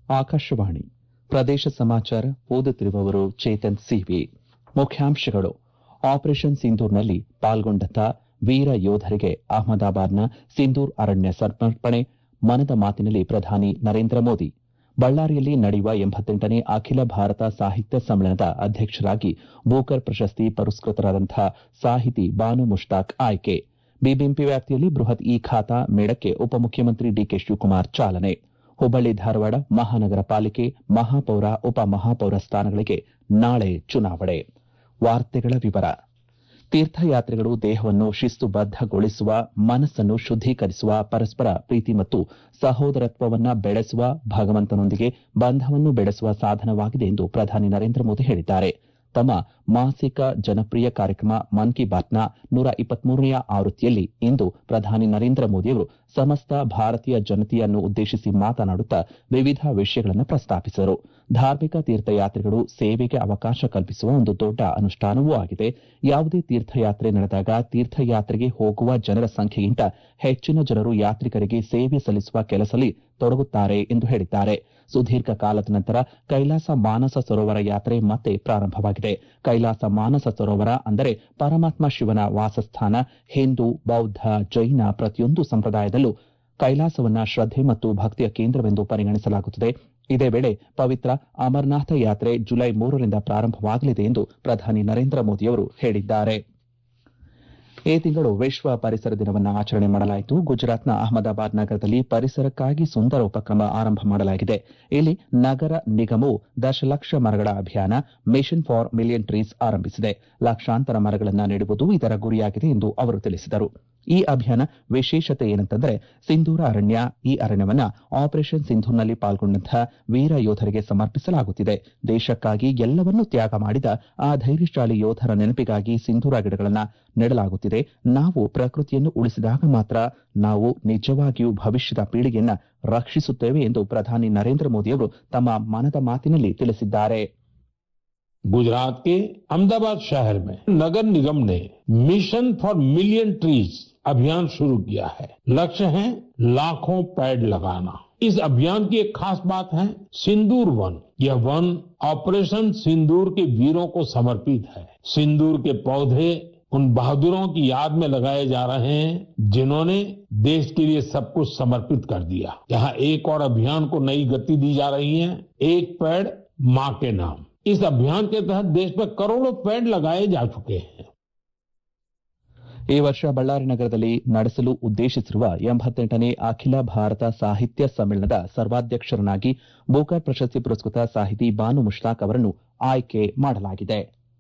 ಆಕಾಶವಾಣಿ ಪ್ರದೇಶ ಸಮಾಚಾರ ಓದುತ್ತಿರುವವರು ಚೇತನ್ ಸಿವಿ ಮುಖ್ಯಾಂಶಗಳು ಆಪರೇಷನ್ ಸಿಂಧೂರ್ನಲ್ಲಿ ಪಾಲ್ಗೊಂಡಂತ ವೀರ ಯೋಧರಿಗೆ ಅಹಮದಾಬಾದ್ನ ಸಿಂಧೂರ್ ಅರಣ್ಯ ಸಮರ್ಪಣೆ ಮನದ ಮಾತಿನಲ್ಲಿ ಪ್ರಧಾನಿ ನರೇಂದ್ರ ಮೋದಿ ಬಳ್ಳಾರಿಯಲ್ಲಿ ನಡೆಯುವ ಎಂಬತ್ತೆಂಟನೇ ಅಖಿಲ ಭಾರತ ಸಾಹಿತ್ಯ ಸಮ್ಮೇಳನದ ಅಧ್ಯಕ್ಷರಾಗಿ ಬೂಕರ್ ಪ್ರಶಸ್ತಿ ಪುರಸ್ಕೃತರಾದಂತಹ ಸಾಹಿತಿ ಬಾನು ಮುಷ್ತಾಕ್ ಆಯ್ಕೆ ಬಿಬಿಎಂಪಿ ವ್ಯಾಪ್ತಿಯಲ್ಲಿ ಬೃಹತ್ ಇ ಖಾತಾ ಮೇಳಕ್ಕೆ ಉಪಮುಖ್ಯಮಂತ್ರಿ ಡಿಕೆ ಶಿವಕುಮಾರ್ ಚಾಲನೆ ಹುಬ್ಬಳ್ಳಿ ಧಾರವಾಡ ಮಹಾನಗರ ಪಾಲಿಕೆ ಮಹಾಪೌರ ಉಪ ಮಹಾಪೌರ ಸ್ಥಾನಗಳಿಗೆ ನಾಳೆ ಚುನಾವಣೆ ವಾರ್ತೆಗಳ ವಿವರ ತೀರ್ಥಯಾತ್ರೆಗಳು ದೇಹವನ್ನು ಶಿಸ್ತುಬದ್ದಗೊಳಿಸುವ ಮನಸ್ಸನ್ನು ಶುದ್ದೀಕರಿಸುವ ಪರಸ್ಪರ ಪ್ರೀತಿ ಮತ್ತು ಸಹೋದರತ್ವವನ್ನ ಬೆಳೆಸುವ ಭಗವಂತನೊಂದಿಗೆ ಬಂಧವನ್ನು ಬೆಳೆಸುವ ಸಾಧನವಾಗಿದೆ ಎಂದು ಪ್ರಧಾನಿ ನರೇಂದ್ರ ಮೋದಿ ಹೇಳಿದ್ದಾರೆ ತಮ್ಮ ಮಾಸಿಕ ಜನಪ್ರಿಯ ಕಾರ್ಯಕ್ರಮ ಮನ್ ಕಿ ಬಾತ್ನ ನೂರ ಇಪ್ಪತ್ಮೂರನೆಯ ಆವೃತ್ತಿಯಲ್ಲಿ ಇಂದು ಪ್ರಧಾನಿ ನರೇಂದ್ರ ಮೋದಿಯವರು ಸಮಸ್ತ ಭಾರತೀಯ ಜನತೆಯನ್ನು ಉದ್ದೇಶಿಸಿ ಮಾತನಾಡುತ್ತಾ ವಿವಿಧ ವಿಷಯಗಳನ್ನು ಪ್ರಸ್ತಾಪಿಸಿದರು ಧಾರ್ಮಿಕ ತೀರ್ಥಯಾತ್ರೆಗಳು ಸೇವೆಗೆ ಅವಕಾಶ ಕಲ್ಪಿಸುವ ಒಂದು ದೊಡ್ಡ ಅನುಷ್ಠಾನವೂ ಆಗಿದೆ ಯಾವುದೇ ತೀರ್ಥಯಾತ್ರೆ ನಡೆದಾಗ ತೀರ್ಥಯಾತ್ರೆಗೆ ಹೋಗುವ ಜನರ ಸಂಖ್ಯೆಗಿಂತ ಹೆಚ್ಚಿನ ಜನರು ಯಾತ್ರಿಕರಿಗೆ ಸೇವೆ ಸಲ್ಲಿಸುವ ಕೆಲಸದಲ್ಲಿ ತೊಡಗುತ್ತಾರೆ ಎಂದು ಹೇಳಿದ್ದಾರೆ ಸುದೀರ್ಘ ಕಾಲದ ನಂತರ ಕೈಲಾಸ ಮಾನಸ ಸರೋವರ ಯಾತ್ರೆ ಮತ್ತೆ ಪ್ರಾರಂಭವಾಗಿದೆ ಕೈಲಾಸ ಮಾನಸ ಸರೋವರ ಅಂದರೆ ಪರಮಾತ್ಮ ಶಿವನ ವಾಸಸ್ಥಾನ ಹಿಂದೂ ಬೌದ್ಧ ಜೈನ ಪ್ರತಿಯೊಂದು ಸಂಪ್ರದಾಯದಲ್ಲೂ ಕೈಲಾಸವನ್ನ ಶ್ರದ್ಧೆ ಮತ್ತು ಭಕ್ತಿಯ ಕೇಂದ್ರವೆಂದು ಪರಿಗಣಿಸಲಾಗುತ್ತದೆ ಇದೇ ವೇಳೆ ಪವಿತ್ರ ಅಮರನಾಥ ಯಾತ್ರೆ ಜುಲೈ ಮೂರರಿಂದ ಪ್ರಾರಂಭವಾಗಲಿದೆ ಎಂದು ಪ್ರಧಾನಿ ನರೇಂದ್ರ ಮೋದಿಯವರು ಹೇಳಿದ್ದಾರೆ ಈ ತಿಂಗಳು ವಿಶ್ವ ಪರಿಸರ ದಿನವನ್ನು ಆಚರಣೆ ಮಾಡಲಾಯಿತು ಗುಜರಾತ್ನ ಅಹಮದಾಬಾದ್ ನಗರದಲ್ಲಿ ಪರಿಸರಕ್ಕಾಗಿ ಸುಂದರ ಉಪಕ್ರಮ ಆರಂಭ ಮಾಡಲಾಗಿದೆ ಇಲ್ಲಿ ನಗರ ನಿಗಮವು ದಶಲಕ್ಷ ಮರಗಳ ಅಭಿಯಾನ ಮಿಷನ್ ಫಾರ್ ಮಿಲಿಯನ್ ಟ್ರೀಸ್ ಆರಂಭಿಸಿದೆ ಲಕ್ಷಾಂತರ ಮರಗಳನ್ನು ನೆಡುವುದು ಇದರ ಗುರಿಯಾಗಿದೆ ಎಂದು ಅವರು ತಿಳಿಸಿದರು ಈ ಅಭಿಯಾನ ವಿಶೇಷತೆ ಏನಂತಂದ್ರೆ ಸಿಂಧೂರ ಅರಣ್ಯ ಈ ಅರಣ್ಯವನ್ನ ಆಪರೇಷನ್ ಸಿಂಧೂರ್ನಲ್ಲಿ ಪಾಲ್ಗೊಂಡಂತಹ ವೀರ ಯೋಧರಿಗೆ ಸಮರ್ಪಿಸಲಾಗುತ್ತಿದೆ ದೇಶಕ್ಕಾಗಿ ಎಲ್ಲವನ್ನೂ ತ್ಯಾಗ ಮಾಡಿದ ಆ ಧೈರ್ಯಶಾಲಿ ಯೋಧರ ನೆನಪಿಗಾಗಿ ಸಿಂಧೂರ ಗಿಡಗಳನ್ನ ನೆಡಲಾಗುತ್ತಿದೆ ನಾವು ಪ್ರಕೃತಿಯನ್ನು ಉಳಿಸಿದಾಗ ಮಾತ್ರ ನಾವು ನಿಜವಾಗಿಯೂ ಭವಿಷ್ಯದ ಪೀಳಿಗೆಯನ್ನ ರಕ್ಷಿಸುತ್ತೇವೆ ಎಂದು ಪ್ರಧಾನಿ ನರೇಂದ್ರ ಮೋದಿಯವರು ತಮ್ಮ ಮನದ ಮಾತಿನಲ್ಲಿ ತಿಳಿಸಿದ್ದಾರೆ गुजरात के अहमदाबाद शहर में नगर निगम ने मिशन फॉर मिलियन ट्रीज अभियान शुरू किया है लक्ष्य है लाखों पेड़ लगाना इस अभियान की एक खास बात है सिंदूर वन यह वन ऑपरेशन सिंदूर के वीरों को समर्पित है सिंदूर के पौधे उन बहादुरों की याद में लगाए जा रहे हैं जिन्होंने देश के लिए सब कुछ समर्पित कर दिया यहाँ एक और अभियान को नई गति दी जा रही है एक पेड़ माँ के नाम इस अभियान के तहत देश में करोड़ों पेड़ लगाए जा चुके हैं ಈ ವರ್ಷ ಬಳ್ಳಾರಿ ನಗರದಲ್ಲಿ ನಡೆಸಲು ಉದ್ದೇಶಿಸಿರುವ ಎಂಬತ್ತೆಂಟನೇ ಅಖಿಲ ಭಾರತ ಸಾಹಿತ್ಯ ಸಮ್ಮೇಳನದ ಸರ್ವಾಧ್ಯಕ್ಷರನ್ನಾಗಿ ಬೂಕರ್ ಪ್ರಶಸ್ತಿ ಪುರಸ್ಕೃತ ಸಾಹಿತಿ ಬಾನು ಮುಷ್ತಾಕ್ ಅವರನ್ನು ಆಯ್ಕೆ ಮಾಡಲಾಗಿದೆ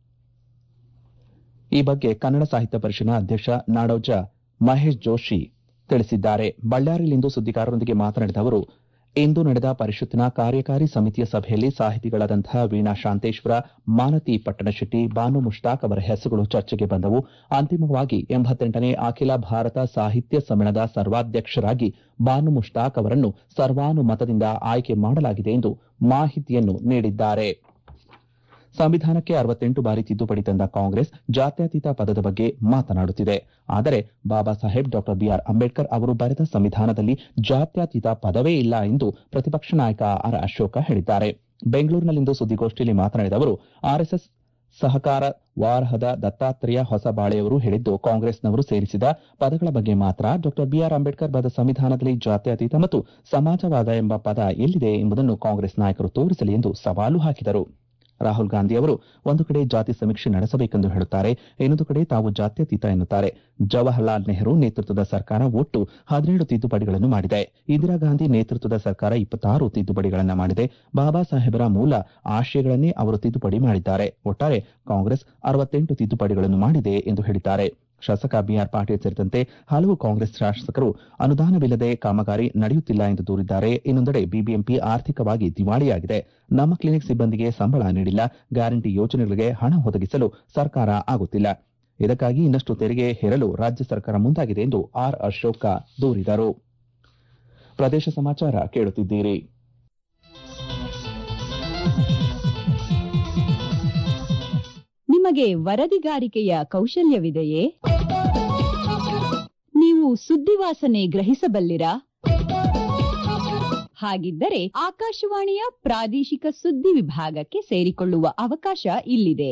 ಈ ಬಗ್ಗೆ ಕನ್ನಡ ಸಾಹಿತ್ಯ ಪರಿಷತ್ನ ಅಧ್ಯಕ್ಷ ನಾಡೋಜ ಮಹೇಶ್ ಜೋಶಿ ತಿಳಿಸಿದ್ದಾರೆ ಬಳ್ಳಾರಿಯಲ್ಲಿಂದು ಸುದ್ದಿಗಾರರೊಂದಿಗೆ ಮಾತನಾಡಿದ ಅವರು ಇಂದು ನಡೆದ ಪರಿಷತ್ತಿನ ಕಾರ್ಯಕಾರಿ ಸಮಿತಿಯ ಸಭೆಯಲ್ಲಿ ಸಾಹಿತಿಗಳಾದಂತಹ ವೀಣಾ ಶಾಂತೇಶ್ವರ ಮಾನತಿ ಪಟ್ಟಣಶೆಟ್ಟಿ ಬಾನು ಮುಷ್ತಾಕ್ ಅವರ ಹೆಸರುಗಳು ಚರ್ಚೆಗೆ ಬಂದವು ಅಂತಿಮವಾಗಿ ಎಂಬತ್ತೆಂಟನೇ ಅಖಿಲ ಭಾರತ ಸಾಹಿತ್ಯ ಸಮ್ಮೇಳನದ ಸರ್ವಾಧ್ಯಕ್ಷರಾಗಿ ಬಾನು ಮುಷ್ತಾಕ್ ಅವರನ್ನು ಸರ್ವಾನುಮತದಿಂದ ಆಯ್ಕೆ ಮಾಡಲಾಗಿದೆ ಎಂದು ಮಾಹಿತಿಯನ್ನು ನೀಡಿದ್ದಾರೆ ಸಂವಿಧಾನಕ್ಕೆ ಅರವತ್ತೆಂಟು ಬಾರಿ ತಿದ್ದುಪಡಿ ತಂದ ಕಾಂಗ್ರೆಸ್ ಜಾತ್ಯತೀತ ಪದದ ಬಗ್ಗೆ ಮಾತನಾಡುತ್ತಿದೆ ಆದರೆ ಬಾಬಾ ಸಾಹೇಬ್ ಡಾ ಬಿಆರ್ ಅಂಬೇಡ್ಕರ್ ಅವರು ಬರೆದ ಸಂವಿಧಾನದಲ್ಲಿ ಜಾತ್ಯತೀತ ಪದವೇ ಇಲ್ಲ ಎಂದು ಪ್ರತಿಪಕ್ಷ ನಾಯಕ ಆರ್ ಅಶೋಕ ಹೇಳಿದ್ದಾರೆ ಬೆಂಗಳೂರಿನಲ್ಲಿಂದು ಸುದ್ದಿಗೋಷ್ಠಿಯಲ್ಲಿ ಮಾತನಾಡಿದ ಅವರು ಆರ್ಎಸ್ಎಸ್ ಸಹಕಾರ ವಾರಹದ ದತ್ತಾತ್ರೇಯ ಹೊಸಬಾಳೆಯವರು ಹೇಳಿದ್ದು ಕಾಂಗ್ರೆಸ್ನವರು ಸೇರಿಸಿದ ಪದಗಳ ಬಗ್ಗೆ ಮಾತ್ರ ಡಾ ಬಿಆರ್ ಅಂಬೇಡ್ಕರ್ ಬರೆದ ಸಂವಿಧಾನದಲ್ಲಿ ಜಾತ್ಯತೀತ ಮತ್ತು ಸಮಾಜವಾದ ಎಂಬ ಪದ ಎಲ್ಲಿದೆ ಎಂಬುದನ್ನು ಕಾಂಗ್ರೆಸ್ ನಾಯಕರು ತೋರಿಸಲಿ ಎಂದು ಸವಾಲು ಹಾಕಿದರು ರಾಹುಲ್ ಗಾಂಧಿ ಅವರು ಒಂದು ಕಡೆ ಜಾತಿ ಸಮೀಕ್ಷೆ ನಡೆಸಬೇಕೆಂದು ಹೇಳುತ್ತಾರೆ ಇನ್ನೊಂದು ಕಡೆ ತಾವು ಜಾತ್ಯತೀತ ಎನ್ನುತ್ತಾರೆ ಜವಾಹರ್ಲಾಲ್ ನೆಹರು ನೇತೃತ್ವದ ಸರ್ಕಾರ ಒಟ್ಟು ಹದಿನೇಳು ತಿದ್ದುಪಡಿಗಳನ್ನು ಮಾಡಿದೆ ಇಂದಿರಾ ಗಾಂಧಿ ನೇತೃತ್ವದ ಸರ್ಕಾರ ಇಪ್ಪತ್ತಾರು ತಿದ್ದುಪಡಿಗಳನ್ನು ಮಾಡಿದೆ ಬಾಬಾ ಸಾಹೇಬರ ಮೂಲ ಆಶಯಗಳನ್ನೇ ಅವರು ತಿದ್ದುಪಡಿ ಮಾಡಿದ್ದಾರೆ ಒಟ್ಟಾರೆ ಕಾಂಗ್ರೆಸ್ ಅರವತ್ತೆಂಟು ತಿದ್ದುಪಡಿಗಳನ್ನು ಮಾಡಿದೆ ಎಂದು ಹೇಳಿದ್ದಾರೆ ಶಾಸಕ ಬಿಆರ್ ಪಾಟೀಲ್ ಸೇರಿದಂತೆ ಹಲವು ಕಾಂಗ್ರೆಸ್ ಶಾಸಕರು ಅನುದಾನವಿಲ್ಲದೆ ಕಾಮಗಾರಿ ನಡೆಯುತ್ತಿಲ್ಲ ಎಂದು ದೂರಿದ್ದಾರೆ ಇನ್ನೊಂದೆಡೆ ಬಿಬಿಎಂಪಿ ಆರ್ಥಿಕವಾಗಿ ದಿವಾಳಿಯಾಗಿದೆ ನಮ್ಮ ಕ್ಲಿನಿಕ್ ಸಿಬ್ಬಂದಿಗೆ ಸಂಬಳ ನೀಡಿಲ್ಲ ಗ್ಯಾರಂಟಿ ಯೋಜನೆಗಳಿಗೆ ಹಣ ಒದಗಿಸಲು ಸರ್ಕಾರ ಆಗುತ್ತಿಲ್ಲ ಇದಕ್ಕಾಗಿ ಇನ್ನಷ್ಟು ತೆರಿಗೆ ಹೇರಲು ರಾಜ್ಯ ಸರ್ಕಾರ ಮುಂದಾಗಿದೆ ಎಂದು ಆರ್ ಅಶೋಕ ದೂರಿದರು ಪ್ರದೇಶ ಸಮಾಚಾರ ಕೇಳುತ್ತಿದ್ದೀರಿ ನಿಮಗೆ ವರದಿಗಾರಿಕೆಯ ಕೌಶಲ್ಯವಿದೆಯೇ ನೀವು ಸುದ್ದಿವಾಸನೆ ಗ್ರಹಿಸಬಲ್ಲಿರಾ ಹಾಗಿದ್ದರೆ ಆಕಾಶವಾಣಿಯ ಪ್ರಾದೇಶಿಕ ಸುದ್ದಿ ವಿಭಾಗಕ್ಕೆ ಸೇರಿಕೊಳ್ಳುವ ಅವಕಾಶ ಇಲ್ಲಿದೆ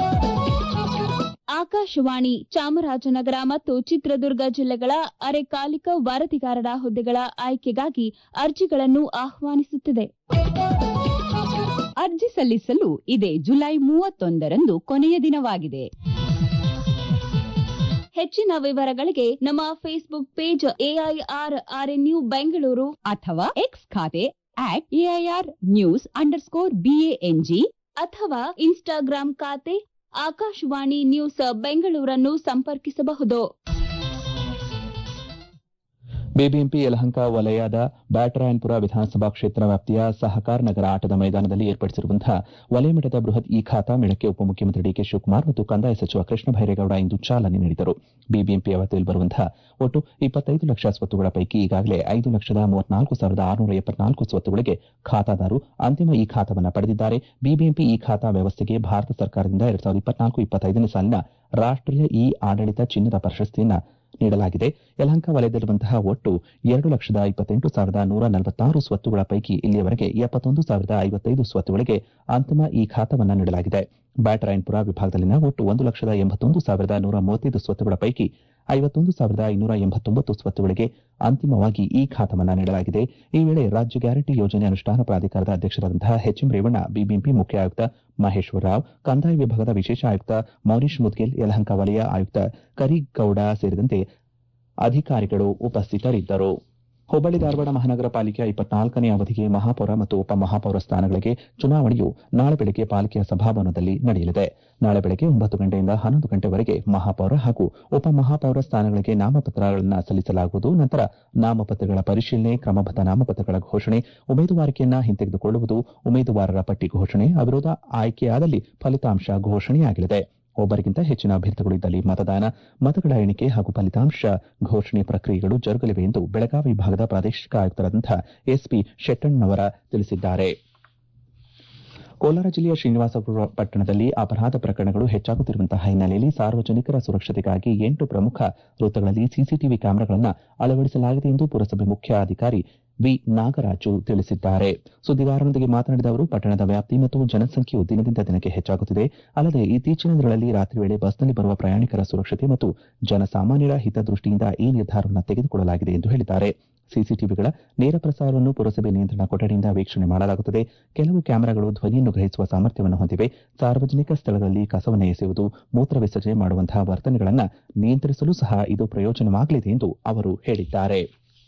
ಆಕಾಶವಾಣಿ ಚಾಮರಾಜನಗರ ಮತ್ತು ಚಿತ್ರದುರ್ಗ ಜಿಲ್ಲೆಗಳ ಅರೆಕಾಲಿಕ ವರದಿಗಾರರ ಹುದ್ದೆಗಳ ಆಯ್ಕೆಗಾಗಿ ಅರ್ಜಿಗಳನ್ನು ಆಹ್ವಾನಿಸುತ್ತಿದೆ ಅರ್ಜಿ ಸಲ್ಲಿಸಲು ಇದೇ ಜುಲೈ ಮೂವತ್ತೊಂದರಂದು ಕೊನೆಯ ದಿನವಾಗಿದೆ ಹೆಚ್ಚಿನ ವಿವರಗಳಿಗೆ ನಮ್ಮ Facebook page AIR RNU Bengaluru ಅಥವಾ ಎಕ್ಸ್ ಖಾತೆ at AIR news underscore BANG ಅಥವಾ ಇನ್ಸ್ಟಾಗ್ರಾಂ ಖಾತೆ ಆಕಾಶವಾಣಿ ನ್ಯೂಸ್ ಬೆಂಗಳೂರನ್ನು ಸಂಪರ್ಕಿಸಬಹುದು ಬಿಬಿಎಂಪಿ ಯಲಹಂಕ ವಲಯದ ಬ್ಯಾಟರಾಯನ್ಪುರ ವಿಧಾನಸಭಾ ಕ್ಷೇತ್ರ ವ್ಯಾಪ್ತಿಯ ಸಹಕಾರ ನಗರ ಆಟದ ಮೈದಾನದಲ್ಲಿ ಏರ್ಪಡಿಸಿರುವಂತಹ ವಲಯ ಮಟ್ಟದ ಬೃಹತ್ ಇ ಖಾತಾ ಮೇಳಕ್ಕೆ ಉಪಮುಖ್ಯಮಂತ್ರಿ ಡಿಕೆ ಶಿವಕುಮಾರ್ ಮತ್ತು ಕಂದಾಯ ಸಚಿವ ಕೃಷ್ಣ ಭೈರೇಗೌಡ ಇಂದು ಚಾಲನೆ ನೀಡಿದರು ಬಿಬಿಎಂಪಿ ವ್ಯಾಪ್ತಿಯಲ್ಲಿ ಬರುವಂತಹ ಒಟ್ಟು ಇಪ್ಪತ್ತೈದು ಲಕ್ಷ ಸ್ವತ್ತುಗಳ ಪೈಕಿ ಈಗಾಗಲೇ ಐದು ಲಕ್ಷದ ಮೂವತ್ನಾಲ್ಕು ಸಾವಿರದ ಆರುನೂರ ಎಪ್ಪತ್ನಾಲ್ಕು ಸ್ವತ್ತುಗಳಿಗೆ ಖಾತಾದಾರರು ಅಂತಿಮ ಇ ಖಾತಾವನ್ನು ಪಡೆದಿದ್ದಾರೆ ಬಿಬಿಎಂಪಿ ಇ ಖಾತಾ ವ್ಯವಸ್ಥೆಗೆ ಭಾರತ ಸರ್ಕಾರದಿಂದ ಎರಡ್ ಸಾವಿರದ ಇಪ್ಪತ್ನಾಲ್ಕು ಇಪ್ಪತ್ತೈದನೇ ಸಾಲಿನ ರಾಷ್ಟೀಯ ಇ ಆಡಳಿತ ಚಿನ್ನದ ಪ್ರಶಸ್ತಿಯನ್ನ ನೀಡಲಾಗಿದೆ ಯಲಹಂಕ ವಲಯದಲ್ಲಿರುವಂತಹ ಒಟ್ಟು ಎರಡು ಲಕ್ಷದ ಇಪ್ಪತ್ತೆಂಟು ಸಾವಿರದ ನೂರ ನಲವತ್ತಾರು ಸ್ವತ್ತುಗಳ ಪೈಕಿ ಇಲ್ಲಿಯವರೆಗೆ ಎಪ್ಪತ್ತೊಂದು ಸಾವಿರದ ಐವತ್ತೈದು ಸ್ವತ್ತುಗಳಿಗೆ ಅಂತಿಮ ಈ ಖಾತಾವನ್ನು ನೀಡಲಾಗಿದೆ ಬ್ಯಾಟರಾಯನ್ಪುರ ವಿಭಾಗದಲ್ಲಿನ ಒಟ್ಟು ಒಂದು ಲಕ್ಷದ ಎಂಬತ್ತೊಂದು ಸಾವಿರದ ನೂರ ಮೂವತ್ತೈದು ಸ್ವತ್ತುಗಳ ಪೈಕಿ ಐವತ್ತೊಂದು ಸಾವಿರದ ಐನೂರ ಎಂಬತ್ತೊಂಬತ್ತು ಸ್ವತ್ತುಗಳಿಗೆ ಅಂತಿಮವಾಗಿ ಈ ಖಾತವನ್ನು ನೀಡಲಾಗಿದೆ ಈ ವೇಳೆ ರಾಜ್ಯ ಗ್ಯಾರಂಟಿ ಯೋಜನೆ ಅನುಷ್ಠಾನ ಪ್ರಾಧಿಕಾರದ ಅಧ್ಯಕ್ಷರಾದಂತಹ ಎಚ್ ಎಂ ರೇವಣ್ಣ ಬಿಬಿಎಂಪಿ ಮುಖ್ಯ ಆಯುಕ್ತ ಮಹೇಶ್ವರ ರಾವ್ ಕಂದಾಯ ವಿಭಾಗದ ವಿಶೇಷ ಆಯುಕ್ತ ಮೌನೀಶ್ ಮುದ್ಗಿಲ್ ಯಲಹಂಕ ವಲಯ ಆಯುಕ್ತ ಕರಿಗೌಡ ಸೇರಿದಂತೆ ಅಧಿಕಾರಿಗಳು ಉಪಸ್ಥಿತರಿದ್ದರು ಹುಬ್ಬಳ್ಳಿ ಧಾರವಾಡ ಮಹಾನಗರ ಪಾಲಿಕೆಯ ಇಪ್ಪತ್ನಾಲ್ಕನೇ ಅವಧಿಗೆ ಮಹಾಪೌರ ಮತ್ತು ಉಪಮಹಾಪೌರ ಸ್ಥಾನಗಳಿಗೆ ಚುನಾವಣೆಯು ನಾಳೆ ಬೆಳಗ್ಗೆ ಪಾಲಿಕೆಯ ಸಭಾಭವನದಲ್ಲಿ ನಡೆಯಲಿದೆ ನಾಳೆ ಬೆಳಗ್ಗೆ ಒಂಬತ್ತು ಗಂಟೆಯಿಂದ ಹನ್ನೊಂದು ಗಂಟೆವರೆಗೆ ಮಹಾಪೌರ ಹಾಗೂ ಉಪಮಹಾಪೌರ ಸ್ಥಾನಗಳಿಗೆ ನಾಮಪತ್ರಗಳನ್ನು ಸಲ್ಲಿಸಲಾಗುವುದು ನಂತರ ನಾಮಪತ್ರಗಳ ಪರಿಶೀಲನೆ ಕ್ರಮಬದ್ಧ ನಾಮಪತ್ರಗಳ ಘೋಷಣೆ ಉಮೇದುವಾರಿಕೆಯನ್ನ ಹಿಂತೆಗೆದುಕೊಳ್ಳುವುದು ಉಮೇದುವಾರರ ಪಟ್ಟಿ ಘೋಷಣೆ ಅವಿರೋಧ ಆಯ್ಕೆಯಾದಲ್ಲಿ ಫಲಿತಾಂಶ ಘೋಷಣೆಯಾಗಲಿದೆ ಒಬ್ಬರಿಗಿಂತ ಹೆಚ್ಚಿನ ಅಭ್ಯರ್ಥಿಗಳು ಇದ್ದಲ್ಲಿ ಮತದಾನ ಮತಗಳ ಎಣಿಕೆ ಹಾಗೂ ಫಲಿತಾಂಶ ಘೋಷಣೆ ಪ್ರಕ್ರಿಯೆಗಳು ಜರುಗಲಿವೆ ಎಂದು ಬೆಳಗಾವಿ ವಿಭಾಗದ ಪ್ರಾದೇಶಿಕ ಆಯುಕ್ತರಾದಂತಹ ಎಸ್ಪಿ ಶೆಟ್ಟಣ್ಣವರ ತಿಳಿಸಿದ್ದಾರೆ ಕೋಲಾರ ಜಿಲ್ಲೆಯ ಶ್ರೀನಿವಾಸಪುರ ಪಟ್ಟಣದಲ್ಲಿ ಅಪರಾಧ ಪ್ರಕರಣಗಳು ಹೆಚ್ಚಾಗುತ್ತಿರುವಂತಹ ಹಿನ್ನೆಲೆಯಲ್ಲಿ ಸಾರ್ವಜನಿಕರ ಸುರಕ್ಷತೆಗಾಗಿ ಎಂಟು ಪ್ರಮುಖ ವೃತ್ತಗಳಲ್ಲಿ ಸಿಸಿಟಿವಿ ಕ್ಯಾಮೆರಾಗಳನ್ನು ಅಳವಡಿಸಲಾಗಿದೆ ಎಂದು ಪುರಸಭೆ ಮುಖ್ಯ ಅಧಿಕಾರಿ ವಿ ನಾಗರಾಜು ತಿಳಿಸಿದ್ದಾರೆ ಸುದ್ದಿಗಾರರೊಂದಿಗೆ ಮಾತನಾಡಿದ ಅವರು ಪಟ್ಟಣದ ವ್ಯಾಪ್ತಿ ಮತ್ತು ಜನಸಂಖ್ಯೆಯು ದಿನದಿಂದ ದಿನಕ್ಕೆ ಹೆಚ್ಚಾಗುತ್ತಿದೆ ಅಲ್ಲದೆ ಇತ್ತೀಚಿನ ದಿನಗಳಲ್ಲಿ ರಾತ್ರಿ ವೇಳೆ ಬಸ್ನಲ್ಲಿ ಬರುವ ಪ್ರಯಾಣಿಕರ ಸುರಕ್ಷತೆ ಮತ್ತು ಜನಸಾಮಾನ್ಯರ ಹಿತದೃಷ್ಟಿಯಿಂದ ಈ ನಿರ್ಧಾರವನ್ನು ತೆಗೆದುಕೊಳ್ಳಲಾಗಿದೆ ಎಂದು ಹೇಳಿದ್ದಾರೆ ಸಿಸಿಟಿವಿಗಳ ನೇರ ಪ್ರಸಾರವನ್ನು ಪುರಸಭೆ ನಿಯಂತ್ರಣ ಕೊಠಡಿಯಿಂದ ವೀಕ್ಷಣೆ ಮಾಡಲಾಗುತ್ತದೆ ಕೆಲವು ಕ್ಯಾಮೆರಾಗಳು ಧ್ವನಿಯನ್ನು ಗ್ರಹಿಸುವ ಸಾಮರ್ಥ್ಯವನ್ನು ಹೊಂದಿವೆ ಸಾರ್ವಜನಿಕ ಸ್ಥಳಗಳಲ್ಲಿ ಕಸವನ್ನು ಎಸೆಯುವುದು ಮೂತ್ರ ವಿಸರ್ಜನೆ ಮಾಡುವಂತಹ ವರ್ತನೆಗಳನ್ನು ನಿಯಂತ್ರಿಸಲು ಸಹ ಇದು ಪ್ರಯೋಜನವಾಗಲಿದೆ ಎಂದು ಅವರು ಹೇಳಿದ್ದಾರೆ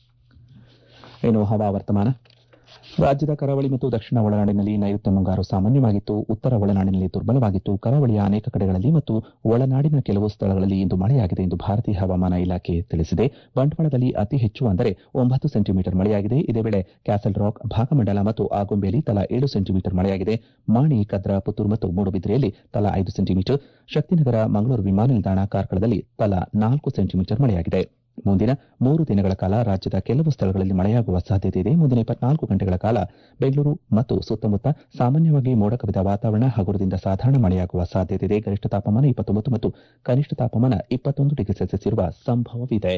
ಇನ್ನು ಹವಾವರ್ತಮಾನ ರಾಜ್ಯದ ಕರಾವಳಿ ಮತ್ತು ದಕ್ಷಿಣ ಒಳನಾಡಿನಲ್ಲಿ ನೈಋತ್ಯ ಮುಂಗಾರು ಸಾಮಾನ್ಯವಾಗಿತ್ತು ಉತ್ತರ ಒಳನಾಡಿನಲ್ಲಿ ದುರ್ಬಲವಾಗಿತ್ತು ಕರಾವಳಿಯ ಅನೇಕ ಕಡೆಗಳಲ್ಲಿ ಮತ್ತು ಒಳನಾಡಿನ ಕೆಲವು ಸ್ಥಳಗಳಲ್ಲಿ ಇಂದು ಮಳೆಯಾಗಿದೆ ಎಂದು ಭಾರತೀಯ ಹವಾಮಾನ ಇಲಾಖೆ ತಿಳಿಸಿದೆ ಬಂಟ್ವಾಳದಲ್ಲಿ ಅತಿ ಹೆಚ್ಚು ಅಂದರೆ ಒಂಬತ್ತು ಸೆಂಟಿಮೀಟರ್ ಮಳೆಯಾಗಿದೆ ಇದೇ ವೇಳೆ ಕ್ಯಾಸಲ್ ರಾಕ್ ಭಾಗಮಂಡಲ ಮತ್ತು ಆಗುಂಬೆಯಲ್ಲಿ ತಲಾ ಏಳು ಸೆಂಟಿಮೀಟರ್ ಮಳೆಯಾಗಿದೆ ಮಾಣಿ ಕದ್ರಾ ಪುತ್ತೂರು ಮತ್ತು ಮೂಡುಬಿದ್ರೆಯಲ್ಲಿ ತಲಾ ಐದು ಸೆಂಟಿಮೀಟರ್ ಶಕ್ತಿನಗರ ಮಂಗಳೂರು ವಿಮಾನ ನಿಲ್ದಾಣ ಕಾರ್ಕಳದಲ್ಲಿ ತಲಾ ನಾಲ್ಕು ಸೆಂಟಿಮೀಟರ್ ಮಳೆಯಾಗಿದೆ ಮುಂದಿನ ಮೂರು ದಿನಗಳ ಕಾಲ ರಾಜ್ಯದ ಕೆಲವು ಸ್ಥಳಗಳಲ್ಲಿ ಮಳೆಯಾಗುವ ಸಾಧ್ಯತೆ ಇದೆ ಮುಂದಿನ ಇಪ್ಪತ್ನಾಲ್ಕು ಗಂಟೆಗಳ ಕಾಲ ಬೆಂಗಳೂರು ಮತ್ತು ಸುತ್ತಮುತ್ತ ಸಾಮಾನ್ಯವಾಗಿ ಮೋಡ ಕವಿದ ವಾತಾವರಣ ಹಗುರದಿಂದ ಸಾಧಾರಣ ಮಳೆಯಾಗುವ ಸಾಧ್ಯತೆ ಇದೆ ಗರಿಷ್ಠ ತಾಪಮಾನ ಇಪ್ಪತ್ತೊಂಬತ್ತು ಮತ್ತು ಕನಿಷ್ಠ ತಾಪಮಾನ ಇಪ್ಪತ್ತೊಂದು ಡಿಗ್ರಿ ಸೆಲ್ಸಿಯಸ್ ಇರುವ ಸಂಭವವಿದೆ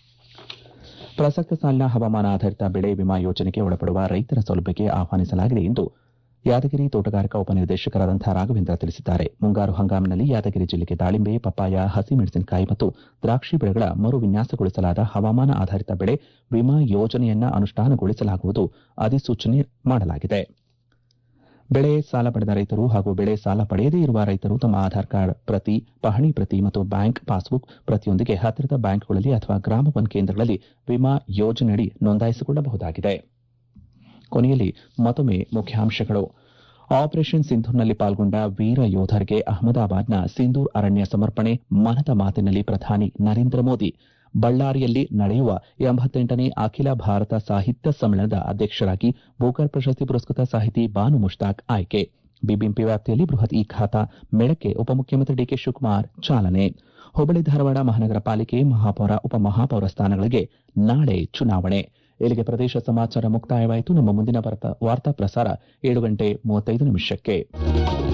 ಪ್ರಸಕ್ತ ಸಾಲಿನ ಹವಾಮಾನ ಆಧಾರಿತ ಬೆಳೆ ವಿಮಾ ಯೋಜನೆಗೆ ಒಳಪಡುವ ರೈತರ ಸೌಲಭ್ಯಕ್ಕೆ ಆಹ್ವಾನಿಸಲಾಗಿದೆ ಎಂದು ಯಾದಗಿರಿ ತೋಟಗಾರಿಕಾ ಉಪನಿರ್ದೇಶಕರಾದಂತಹ ರಾಘವೇಂದ್ರ ತಿಳಿಸಿದ್ದಾರೆ ಮುಂಗಾರು ಹಂಗಾಮಿನಲ್ಲಿ ಯಾದಗಿರಿ ಜಿಲ್ಲೆಗೆ ದಾಳಿಂಬೆ ಪಪ್ಪಾಯ ಹಸಿಮೆಣಸಿನಕಾಯಿ ಮತ್ತು ದ್ರಾಕ್ಷಿ ಬೆಳೆಗಳ ಮರು ವಿನ್ಯಾಸಗೊಳಿಸಲಾದ ಹವಾಮಾನ ಆಧಾರಿತ ಬೆಳೆ ವಿಮಾ ಯೋಜನೆಯನ್ನ ಅನುಷ್ಠಾನಗೊಳಿಸಲಾಗುವುದು ಅಧಿಸೂಚನೆ ಮಾಡಲಾಗಿದೆ ಬೆಳೆ ಸಾಲ ಪಡೆದ ರೈತರು ಹಾಗೂ ಬೆಳೆ ಸಾಲ ಪಡೆಯದೇ ಇರುವ ರೈತರು ತಮ್ಮ ಆಧಾರ್ ಕಾರ್ಡ್ ಪ್ರತಿ ಪಹಣಿ ಪ್ರತಿ ಮತ್ತು ಬ್ಯಾಂಕ್ ಪಾಸ್ಬುಕ್ ಪ್ರತಿಯೊಂದಿಗೆ ಹತ್ತಿರದ ಬ್ಯಾಂಕ್ಗಳಲ್ಲಿ ಅಥವಾ ಗ್ರಾಮ ಒನ್ ಕೇಂದ್ರಗಳಲ್ಲಿ ವಿಮಾ ಯೋಜನೆಯಡಿ ನೋಂದಾಯಿಸಿಕೊಳ್ಳಬಹುದಾಗಿದೆ ಕೊನೆಯಲ್ಲಿ ಮತ್ತೊಮ್ಮೆ ಮುಖ್ಯಾಂಶಗಳು ಆಪರೇಷನ್ ಸಿಂಧೂರ್ನಲ್ಲಿ ಪಾಲ್ಗೊಂಡ ವೀರ ಯೋಧರಿಗೆ ಅಹಮದಾಬಾದ್ನ ಸಿಂಧೂರ್ ಅರಣ್ಯ ಸಮರ್ಪಣೆ ಮನದ ಮಾತಿನಲ್ಲಿ ಪ್ರಧಾನಿ ನರೇಂದ್ರ ಮೋದಿ ಬಳ್ಳಾರಿಯಲ್ಲಿ ನಡೆಯುವ ಎಂಬತ್ತೆಂಟನೇ ಅಖಿಲ ಭಾರತ ಸಾಹಿತ್ಯ ಸಮ್ಮೇಳನದ ಅಧ್ಯಕ್ಷರಾಗಿ ಬೂಕರ್ ಪ್ರಶಸ್ತಿ ಪುರಸ್ಕೃತ ಸಾಹಿತಿ ಬಾನು ಮುಷ್ತಾಕ್ ಆಯ್ಕೆ ಬಿಬಿಎಂಪಿ ವ್ಯಾಪ್ತಿಯಲ್ಲಿ ಬೃಹತ್ ಈ ಖಾತಾ ಮೇಳಕ್ಕೆ ಉಪಮುಖ್ಯಮಂತ್ರಿ ಡಿಕೆ ಶಿವಕುಮಾರ್ ಚಾಲನೆ ಹುಬ್ಬಳ್ಳಿ ಧಾರವಾಡ ಮಹಾನಗರ ಪಾಲಿಕೆ ಮಹಾಪೌರ ಉಪಮಹಾಪೌರ ಸ್ಥಾನಗಳಿಗೆ ನಾಳೆ ಚುನಾವಣೆ ಇಲ್ಲಿಗೆ ಪ್ರದೇಶ ಸಮಾಚಾರ ಮುಕ್ತಾಯವಾಯಿತು ನಮ್ಮ ಮುಂದಿನ ವಾರ್ತಾ ಪ್ರಸಾರ ಏಳು ಗಂಟೆ ಮೂವತ್ತೈದು ನಿಮಿಷಕ್ಕೆ